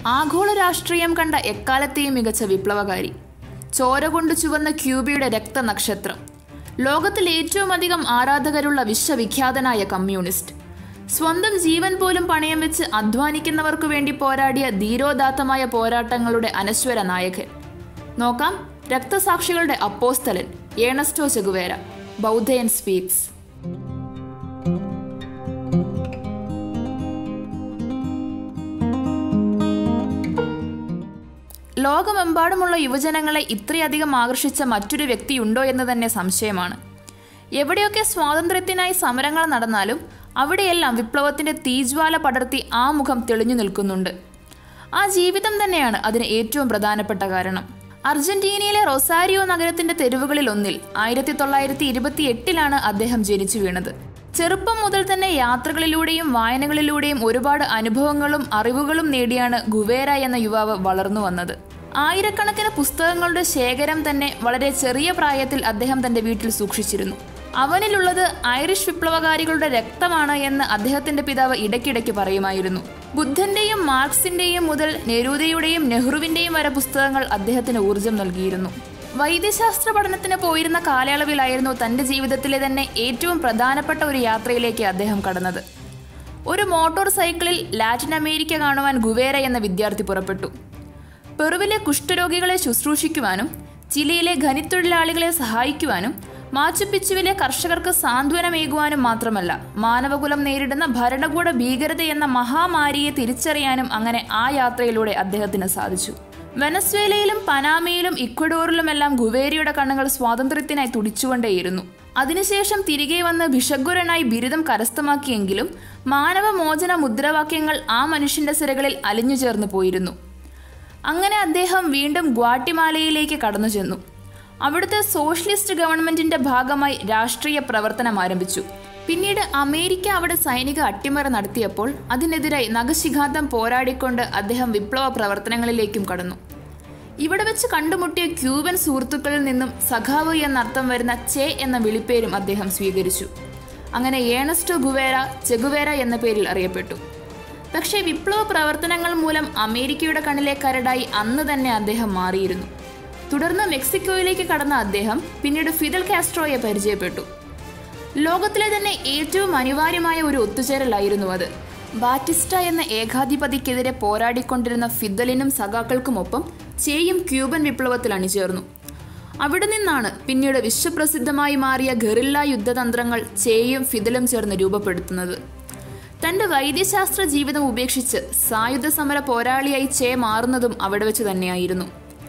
ആഗോള രാഷ്ട്രീയം കണ്ട എക്കാലത്തെയും മികച്ച വിപ്ലവകാരി ചോര കൊണ്ട് ചുവന്ന ക്യൂബയുടെ രക്തനക്ഷത്രം ലോകത്തിൽ ഏറ്റവും അധികം ആരാധകരുള്ള വിശ്വവിഖ്യാതനായ കമ്മ്യൂണിസ്റ്റ് സ്വന്തം ജീവൻ പോലും പണയം വെച്ച് അധ്വാനിക്കുന്നവർക്കു വേണ്ടി പോരാടിയ ധീരോദാത്തമായ പോരാട്ടങ്ങളുടെ അനശ്വര നായകൻ നോക്കാം രക്തസാക്ഷികളുടെ അപ്പോസ്തലൻ ഏണസ്റ്റോ ചെഗുവേര ബൗദ്ധയൻ സ്പീക്സ് ലോകമെമ്പാടുമുള്ള യുവജനങ്ങളെ ഇത്രയധികം ആകർഷിച്ച മറ്റൊരു വ്യക്തിയുണ്ടോ എന്ന് തന്നെ സംശയമാണ് എവിടെയൊക്കെ സ്വാതന്ത്ര്യത്തിനായി സമരങ്ങൾ നടന്നാലും അവിടെയെല്ലാം വിപ്ലവത്തിന്റെ തീജ്വാല പടർത്തി ആ മുഖം തെളിഞ്ഞു നിൽക്കുന്നുണ്ട് ആ ജീവിതം തന്നെയാണ് അതിന് ഏറ്റവും പ്രധാനപ്പെട്ട കാരണം അർജന്റീനയിലെ റൊസാരിയോ നഗരത്തിന്റെ തെരുവുകളിൽ ഒന്നിൽ ആയിരത്തി തൊള്ളായിരത്തി ഇരുപത്തി എട്ടിലാണ് അദ്ദേഹം ജനിച്ചു വീണത് ചെറുപ്പം മുതൽ തന്നെ യാത്രകളിലൂടെയും വായനകളിലൂടെയും ഒരുപാട് അനുഭവങ്ങളും അറിവുകളും നേടിയാണ് ഗുവേര എന്ന യുവാവ് വളർന്നു വന്നത് ആയിരക്കണക്കിന് പുസ്തകങ്ങളുടെ ശേഖരം തന്നെ വളരെ ചെറിയ പ്രായത്തിൽ അദ്ദേഹം തന്റെ വീട്ടിൽ സൂക്ഷിച്ചിരുന്നു അവനിലുള്ളത് ഐറിഷ് വിപ്ലവകാരികളുടെ രക്തമാണ് എന്ന് അദ്ദേഹത്തിന്റെ പിതാവ് ഇടയ്ക്കിടയ്ക്ക് പറയുമായിരുന്നു ബുദ്ധന്റെയും മാർക്സിന്റെയും മുതൽ നെരൂദയുടെയും നെഹ്റുവിന്റെയും വരെ പുസ്തകങ്ങൾ അദ്ദേഹത്തിന് ഊർജം നൽകിയിരുന്നു വൈദ്യശാസ്ത്ര പഠനത്തിന് പോയിരുന്ന കാലയളവിലായിരുന്നു തന്റെ ജീവിതത്തിലെ തന്നെ ഏറ്റവും പ്രധാനപ്പെട്ട ഒരു യാത്രയിലേക്ക് അദ്ദേഹം കടന്നത് ഒരു മോട്ടോർ സൈക്കിളിൽ ലാറ്റിൻ അമേരിക്ക കാണുവാൻ ഗുവേര എന്ന വിദ്യാർത്ഥി പുറപ്പെട്ടു പെറുവിലെ കുഷ്ഠരോഗികളെ ശുശ്രൂഷിക്കുവാനും ചിലിയിലെ ഖനിത്തൊഴിലാളികളെ സഹായിക്കുവാനും മാച്ചുപിച്ചുവിലെ കർഷകർക്ക് സാന്ത്വനമേകുവാനും മാത്രമല്ല മാനവകുലം നേരിടുന്ന ഭരണകൂട ഭീകരത എന്ന മഹാമാരിയെ തിരിച്ചറിയാനും അങ്ങനെ ആ യാത്രയിലൂടെ അദ്ദേഹത്തിന് സാധിച്ചു വെനസ്വേലയിലും പനാമയിലും ഇക്വഡോറിലുമെല്ലാം ഗുവേരിയുടെ കണ്ണുകൾ സ്വാതന്ത്ര്യത്തിനായി തുടിച്ചുകൊണ്ടേയിരുന്നു അതിനുശേഷം തിരികെ വന്ന് ഭിഷഗ്വരനായി ബിരുദം കരസ്ഥമാക്കിയെങ്കിലും മാനവമോചന മുദ്രാവാക്യങ്ങൾ ആ മനുഷ്യന്റെ സിരകളിൽ അലിഞ്ഞു ചേർന്ന് പോയിരുന്നു അങ്ങനെ അദ്ദേഹം വീണ്ടും ഗ്വാട്ടിമാലയിലേക്ക് കടന്നു ചെന്നു അവിടുത്തെ സോഷ്യലിസ്റ്റ് ഗവൺമെന്റിന്റെ ഭാഗമായി രാഷ്ട്രീയ പ്രവർത്തനം ആരംഭിച്ചു പിന്നീട് അമേരിക്ക അവിടെ സൈനിക അട്ടിമറ നടത്തിയപ്പോൾ അതിനെതിരായി നഖശിഖാന്തം പോരാടിക്കൊണ്ട് അദ്ദേഹം വിപ്ലവ പ്രവർത്തനങ്ങളിലേക്കും കടന്നു ഇവിടെ വെച്ച് കണ്ടുമുട്ടിയ ക്യൂബൻ സുഹൃത്തുക്കളിൽ നിന്നും സഖാവ് എന്നർത്ഥം വരുന്ന ചെ എന്ന വിളിപ്പേരും അദ്ദേഹം സ്വീകരിച്ചു അങ്ങനെ ഏണസ്റ്റോ ഗുവേര ചെഗുവേര എന്ന പേരിൽ അറിയപ്പെട്ടു പക്ഷേ വിപ്ലവ പ്രവർത്തനങ്ങൾ മൂലം അമേരിക്കയുടെ കണ്ണിലെ കരടായി അന്ന് തന്നെ അദ്ദേഹം മാറിയിരുന്നു തുടർന്ന് മെക്സിക്കോയിലേക്ക് കടന്ന അദ്ദേഹം പിന്നീട് ഫിദൽ കാസ്ട്രോയെ പരിചയപ്പെട്ടു ലോകത്തിലെ തന്നെ ഏറ്റവും അനിവാര്യമായ ഒരു ഒത്തുചേരലായിരുന്നു അത് ബാറ്റിസ്റ്റ എന്ന ഏകാധിപതിക്കെതിരെ പോരാടിക്കൊണ്ടിരുന്ന ഫിദലിനും സഖാക്കൾക്കുമൊപ്പം ചേയും ക്യൂബൻ വിപ്ലവത്തിൽ അണിചേർന്നു അവിടെ നിന്നാണ് പിന്നീട് വിശ്വപ്രസിദ്ധമായി മാറിയ ഗറില്ല യുദ്ധതന്ത്രങ്ങൾ ചേയും ഫിദലും ചേർന്ന് രൂപപ്പെടുത്തുന്നത് തന്റെ വൈദ്യശാസ്ത്ര ജീവിതം ഉപേക്ഷിച്ച് സായുധ സമര പോരാളിയായി ചേ മാറുന്നതും അവിടെ വെച്ച് തന്നെയായിരുന്നു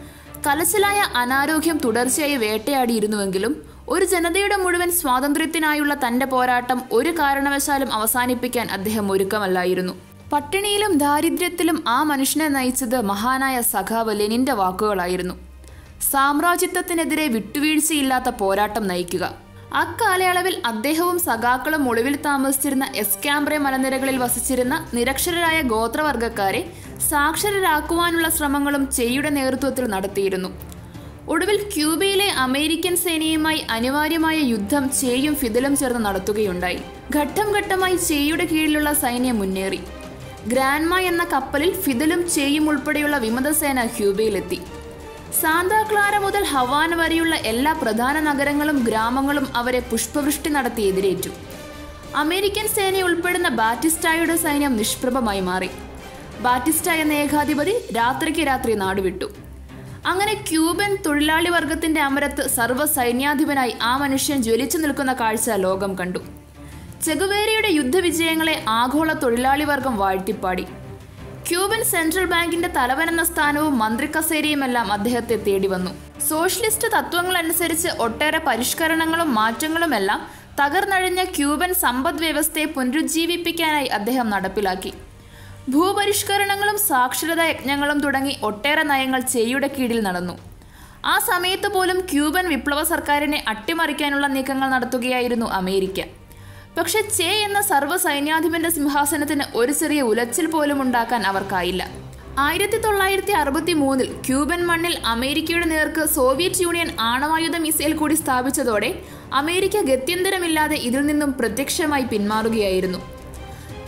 കലശലായ അനാരോഗ്യം തുടർച്ചയായി വേട്ടയാടിയിരുന്നുവെങ്കിലും ഒരു ജനതയുടെ മുഴുവൻ സ്വാതന്ത്ര്യത്തിനായുള്ള തന്റെ പോരാട്ടം ഒരു കാരണവശാലും അവസാനിപ്പിക്കാൻ അദ്ദേഹം ഒരുക്കമല്ലായിരുന്നു പട്ടിണിയിലും ദാരിദ്ര്യത്തിലും ആ മനുഷ്യനെ നയിച്ചത് മഹാനായ സഖാവ് ലെനിന്റെ വാക്കുകളായിരുന്നു സാമ്രാജ്യത്വത്തിനെതിരെ വിട്ടുവീഴ്ചയില്ലാത്ത പോരാട്ടം നയിക്കുക അക്കാലയളവിൽ അദ്ദേഹവും സഖാക്കളും ഒളിവിൽ താമസിച്ചിരുന്ന എസ്കാംബ്രെ മലനിരകളിൽ വസിച്ചിരുന്ന നിരക്ഷരരായ ഗോത്രവർഗക്കാരെ സാക്ഷരരാക്കുവാനുള്ള ശ്രമങ്ങളും ചെയ്യുടെ നേതൃത്വത്തിൽ നടത്തിയിരുന്നു ഒടുവിൽ ക്യൂബയിലെ അമേരിക്കൻ സേനയുമായി അനിവാര്യമായ യുദ്ധം ചേയും ഫിദലും ചേർന്ന് നടത്തുകയുണ്ടായി ഘട്ടം ഘട്ടമായി ചേയുടെ കീഴിലുള്ള സൈന്യം മുന്നേറി ഗ്രാൻമ എന്ന കപ്പലിൽ ഫിദലും ചേയും ഉൾപ്പെടെയുള്ള വിമതസേന ക്യൂബയിലെത്തി സാന്താക്ലാര മുതൽ ഹവാന വരെയുള്ള എല്ലാ പ്രധാന നഗരങ്ങളും ഗ്രാമങ്ങളും അവരെ പുഷ്പവൃഷ്ടി നടത്തി എതിരേറ്റു അമേരിക്കൻ സേന ഉൾപ്പെടുന്ന ബാറ്റിസ്റ്റായുടെ സൈന്യം നിഷ്പ്രഭമായി മാറി ബാറ്റിസ്റ്റ എന്ന ഏകാധിപതി രാത്രിക്ക് രാത്രി നാടുവിട്ടു അങ്ങനെ ക്യൂബൻ തൊഴിലാളി വർഗത്തിന്റെ അമരത്ത് സർവ്വ സൈന്യാധിപനായി ആ മനുഷ്യൻ ജ്വലിച്ചു നിൽക്കുന്ന കാഴ്ച ലോകം കണ്ടു ചെഗുവേരയുടെ യുദ്ധവിജയങ്ങളെ ആഗോള തൊഴിലാളി വർഗം വാഴ്ത്തിപ്പാടി ക്യൂബൻ സെൻട്രൽ ബാങ്കിന്റെ തലവനെന്ന സ്ഥാനവും മന്ത്രി കസേരയുമെല്ലാം അദ്ദേഹത്തെ തേടി വന്നു സോഷ്യലിസ്റ്റ് തത്വങ്ങൾ അനുസരിച്ച് ഒട്ടേറെ പരിഷ്കരണങ്ങളും മാറ്റങ്ങളുമെല്ലാം തകർന്നഴിഞ്ഞ ക്യൂബൻ സമ്പദ് വ്യവസ്ഥയെ പുനരുജ്ജീവിപ്പിക്കാനായി അദ്ദേഹം നടപ്പിലാക്കി ഭൂപരിഷ്കരണങ്ങളും സാക്ഷരതാ യജ്ഞങ്ങളും തുടങ്ങി ഒട്ടേറെ നയങ്ങൾ ചെയ്യുടെ കീഴിൽ നടന്നു ആ സമയത്ത് പോലും ക്യൂബൻ വിപ്ലവ സർക്കാരിനെ അട്ടിമറിക്കാനുള്ള നീക്കങ്ങൾ നടത്തുകയായിരുന്നു അമേരിക്ക പക്ഷെ ചേ എന്ന സർവ്വ സൈന്യാധിപന്റെ സിംഹാസനത്തിന് ഒരു ചെറിയ ഉലച്ചിൽ പോലും ഉണ്ടാക്കാൻ അവർക്കായില്ല ആയിരത്തി തൊള്ളായിരത്തി അറുപത്തി മൂന്നിൽ ക്യൂബൻ മണ്ണിൽ അമേരിക്കയുടെ നേർക്ക് സോവിയറ്റ് യൂണിയൻ ആണവായുധ മിസൈൽ കൂടി സ്ഥാപിച്ചതോടെ അമേരിക്ക ഗത്യന്തരമില്ലാതെ ഇതിൽ നിന്നും പ്രത്യക്ഷമായി പിന്മാറുകയായിരുന്നു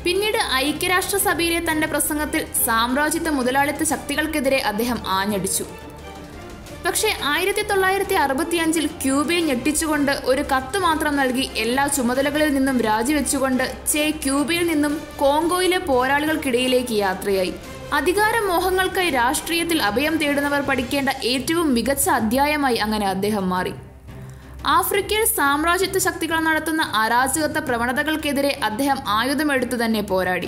പിന്നീട് ഐക്യരാഷ്ട്രസഭയിലെ തന്റെ പ്രസംഗത്തിൽ സാമ്രാജ്യത്വ മുതലാളിത്ത ശക്തികൾക്കെതിരെ അദ്ദേഹം ആഞ്ഞടിച്ചു പക്ഷേ ആയിരത്തി തൊള്ളായിരത്തി അറുപത്തിയഞ്ചിൽ ക്യൂബയെ ഞെട്ടിച്ചുകൊണ്ട് ഒരു കത്ത് മാത്രം നൽകി എല്ലാ ചുമതലകളിൽ നിന്നും രാജിവെച്ചുകൊണ്ട് ചെ ക്യൂബയിൽ നിന്നും കോങ്കോയിലെ പോരാളികൾക്കിടയിലേക്ക് യാത്രയായി അധികാരമോഹങ്ങൾക്കായി രാഷ്ട്രീയത്തിൽ അഭയം തേടുന്നവർ പഠിക്കേണ്ട ഏറ്റവും മികച്ച അധ്യായമായി അങ്ങനെ അദ്ദേഹം മാറി ആഫ്രിക്കയിൽ സാമ്രാജ്യത്വ ശക്തികൾ നടത്തുന്ന അരാജകത്വ പ്രവണതകൾക്കെതിരെ അദ്ദേഹം ആയുധമെടുത്തു തന്നെ പോരാടി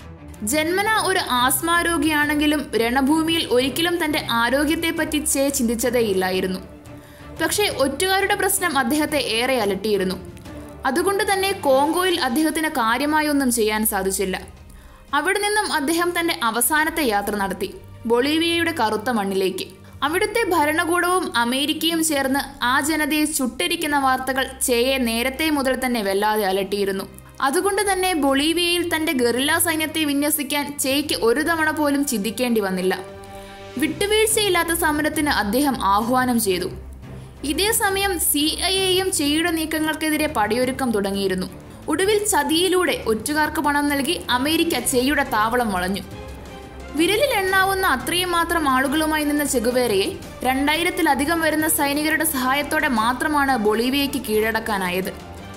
ജന്മന ഒരു ആസ്മാരോഗിയാണെങ്കിലും രണഭൂമിയിൽ ഒരിക്കലും തന്റെ ആരോഗ്യത്തെപ്പറ്റി ചേ ചിന്തിച്ചതേയില്ലായിരുന്നു പക്ഷേ ഒറ്റുകാരുടെ പ്രശ്നം അദ്ദേഹത്തെ ഏറെ അലട്ടിയിരുന്നു അതുകൊണ്ട് തന്നെ കോങ്കോയിൽ അദ്ദേഹത്തിന് കാര്യമായൊന്നും ചെയ്യാൻ സാധിച്ചില്ല അവിടെ നിന്നും അദ്ദേഹം തന്റെ അവസാനത്തെ യാത്ര നടത്തി ബൊളീവിയയുടെ കറുത്ത മണ്ണിലേക്ക് അവിടുത്തെ ഭരണകൂടവും അമേരിക്കയും ചേർന്ന് ആ ജനതയെ ചുട്ടരിക്കുന്ന വാർത്തകൾ ചേയെ നേരത്തെ മുതൽ തന്നെ വല്ലാതെ അലട്ടിയിരുന്നു അതുകൊണ്ട് തന്നെ ബൊളീവിയയിൽ തന്റെ ഗറില്ല സൈന്യത്തെ വിന്യസിക്കാൻ ചേയ്ക്ക് ഒരു തവണ പോലും ചിന്തിക്കേണ്ടി വന്നില്ല വിട്ടുവീഴ്ചയില്ലാത്ത സമരത്തിന് അദ്ദേഹം ആഹ്വാനം ചെയ്തു ഇതേ സമയം സി ഐ എയും ചെയ്യുടെ നീക്കങ്ങൾക്കെതിരെ പടയൊരുക്കം തുടങ്ങിയിരുന്നു ഒടുവിൽ ചതിയിലൂടെ ഒറ്റുകാർക്ക് പണം നൽകി അമേരിക്ക ചെയ്യുടെ താവളം വളഞ്ഞു വിരലിൽ എണ്ണാവുന്ന അത്രയും മാത്രം ആളുകളുമായി നിന്ന ചെഗുവേരയെ രണ്ടായിരത്തിലധികം വരുന്ന സൈനികരുടെ സഹായത്തോടെ മാത്രമാണ് ബൊളീവിയയ്ക്ക് കീഴടക്കാനായത്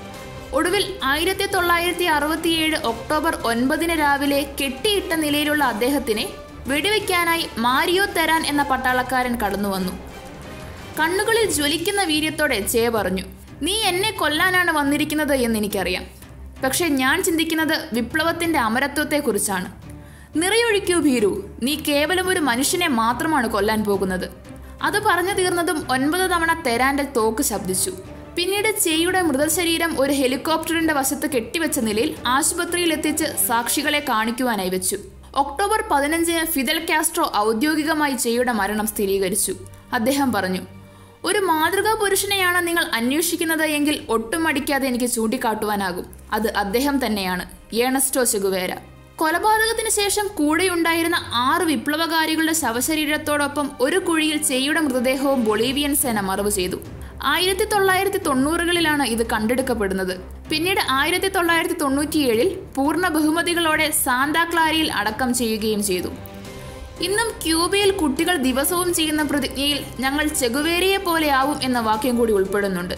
ഒടുവിൽ ആയിരത്തി തൊള്ളായിരത്തി അറുപത്തിയേഴ് ഒക്ടോബർ ഒൻപതിന് രാവിലെ കെട്ടിയിട്ട നിലയിലുള്ള അദ്ദേഹത്തിനെ വെടിവെക്കാനായി മാരിയോ തെരാൻ എന്ന പട്ടാളക്കാരൻ കടന്നുവന്നു കണ്ണുകളിൽ ജ്വലിക്കുന്ന വീര്യത്തോടെ ചേ പറഞ്ഞു നീ എന്നെ കൊല്ലാനാണ് വന്നിരിക്കുന്നത് എന്ന് എനിക്കറിയാം പക്ഷെ ഞാൻ ചിന്തിക്കുന്നത് വിപ്ലവത്തിന്റെ അമരത്വത്തെക്കുറിച്ചാണ് നിറയൊഴിക്കൂ ഭീരു നീ കേവലം ഒരു മനുഷ്യനെ മാത്രമാണ് കൊല്ലാൻ പോകുന്നത് അത് പറഞ്ഞു തീർന്നതും ഒൻപത് തവണ തെരാന്റെ തോക്ക് ശബ്ദിച്ചു പിന്നീട് ചേയുടെ മൃതശരീരം ഒരു ഹെലികോപ്റ്ററിന്റെ വശത്ത് കെട്ടിവെച്ച നിലയിൽ ആശുപത്രിയിൽ എത്തിച്ച് സാക്ഷികളെ കാണിക്കുവാനായി വെച്ചു ഒക്ടോബർ പതിനഞ്ചിന് ഫിദൽ കാസ്ട്രോ ഔദ്യോഗികമായി ചേയുടെ മരണം സ്ഥിരീകരിച്ചു അദ്ദേഹം പറഞ്ഞു ഒരു മാതൃകാ പുരുഷനെയാണ് നിങ്ങൾ അന്വേഷിക്കുന്നത് എങ്കിൽ ഒട്ടും മടിക്കാതെ എനിക്ക് ചൂണ്ടിക്കാട്ടുവാനാകും അത് അദ്ദേഹം തന്നെയാണ് ഏണസ്റ്റോ ചെഗുവേര കൊലപാതകത്തിന് ശേഷം കൂടെയുണ്ടായിരുന്ന ആറ് വിപ്ലവകാരികളുടെ ശവശരീരത്തോടൊപ്പം ഒരു കുഴിയിൽ ചെയ്യുടെ മൃതദേഹവും ബൊളീവിയൻ സേന മറവ് ചെയ്തു ആയിരത്തി തൊള്ളായിരത്തി തൊണ്ണൂറുകളിലാണ് ഇത് കണ്ടെടുക്കപ്പെടുന്നത് പിന്നീട് ആയിരത്തി തൊള്ളായിരത്തി തൊണ്ണൂറ്റിയേഴിൽ പൂർണ്ണ ബഹുമതികളോടെ സാന്താക്ലാരിയിൽ അടക്കം ചെയ്യുകയും ചെയ്തു ഇന്നും ക്യൂബയിൽ കുട്ടികൾ ദിവസവും ചെയ്യുന്ന പ്രതിജ്ഞയിൽ ഞങ്ങൾ ചെഗുവേരയെ പോലെയാവും എന്ന വാക്യം കൂടി ഉൾപ്പെടുന്നുണ്ട്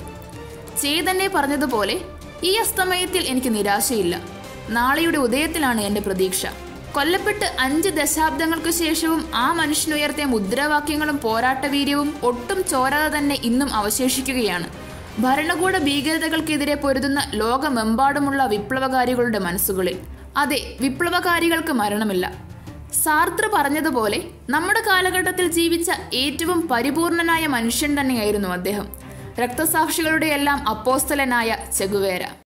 ചേ തന്നെ പറഞ്ഞതുപോലെ ഈ അസ്തമയത്തിൽ എനിക്ക് നിരാശയില്ല നാളെയുടെ ഉദയത്തിലാണ് എൻ്റെ പ്രതീക്ഷ കൊല്ലപ്പെട്ട് അഞ്ച് ദശാബ്ദങ്ങൾക്ക് ശേഷവും ആ മനുഷ്യനുയർത്തിയ മുദ്രാവാക്യങ്ങളും പോരാട്ടവീര്യവും ഒട്ടും ചോരാതെ തന്നെ ഇന്നും അവശേഷിക്കുകയാണ് ഭരണകൂട ഭീകരതകൾക്കെതിരെ പൊരുതുന്ന ലോകമെമ്പാടുമുള്ള വിപ്ലവകാരികളുടെ മനസ്സുകളിൽ അതെ വിപ്ലവകാരികൾക്ക് മരണമില്ല സാർത്ര പറഞ്ഞതുപോലെ നമ്മുടെ കാലഘട്ടത്തിൽ ജീവിച്ച ഏറ്റവും പരിപൂർണനായ മനുഷ്യൻ തന്നെയായിരുന്നു അദ്ദേഹം രക്തസാക്ഷികളുടെ എല്ലാം അപ്പോസ്തലനായ ചെഗുവേര